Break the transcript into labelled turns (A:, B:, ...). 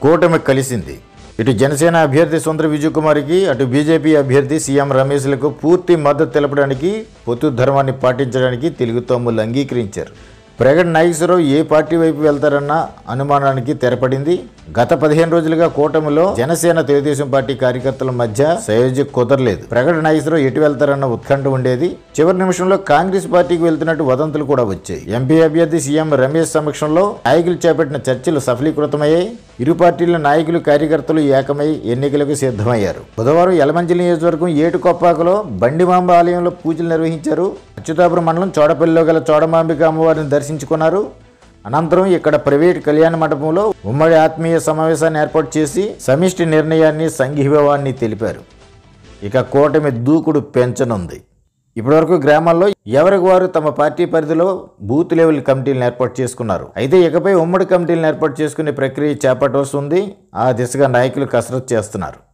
A: కూటమి కలిసింది ఇటు జనసేన అభ్యర్థి సుందర విజయ్ కుమార్కి అటు బీజేపీ అభ్యర్థి సీఎం రమేష్లకు పూర్తి మద్దతు తెలపడానికి పొత్తు ధర్మాన్ని పాటించడానికి తెలుగు తమ్ముళ్ళు అంగీకరించారు ప్రగడ్ నాగేశ్వరరావు ఏ పార్టీ వైపు వెళ్తారన్న అనుమానానికి తెరపడింది గత పదిహేను రోజులుగా కూటమిలో జనసేన తెలుగుదేశం పార్టీ కార్యకర్తల మధ్య సయోధ్య కుదరలేదు ప్రగడ్ నాగేశ్వరరావు ఎటు వెళ్తారన్న ఉత్కంఠ ఉండేది చివరి నిమిషంలో కాంగ్రెస్ పార్టీకి వెళ్తున్నట్టు వదంతులు కూడా వచ్చాయి ఎంపీ అభ్యర్థి సీఎం రమేష్ సమక్షంలో నాయకులు చేపట్టిన చర్చలు సఫలీకృతమయ్యాయి ఇరు పార్టీల నాయకులు కార్యకర్తలు ఏకమై ఎన్నికలకు సిద్ధమయ్యారు బుధవారం యలమంచిలి నియోజకవర్గం ఏటుకొప్పాకలో బండిమాంబ ఆలయంలో పూజలు నిర్వహించారు అచ్యుతాపురం మండలం చోడపల్లిలో గల చోడమాంబిక అమ్మవారిని దర్శించుకున్నారు అనంతరం ఇక్కడ ప్రైవేట్ కళ్యాణ మండపంలో ఉమ్మడి ఆత్మీయ సమావేశాన్ని ఏర్పాటు చేసి సమిష్టి నిర్ణయాన్ని సంఘీభావాన్ని తెలిపారు ఇక కూటమి దూకుడు పెంచనుంది ఇప్పటివరకు గ్రామాల్లో ఎవరికి వారు తమ పార్టీ పరిధిలో బూత్ లెవెల్ కమిటీలను ఏర్పాటు చేసుకున్నారు అయితే ఇకపై ఉమ్మడి కమిటీలను ఏర్పాటు చేసుకునే ప్రక్రియ చేపట్టవలసి ఉంది ఆ దిశగా నాయకులు కసరత్తు చేస్తున్నారు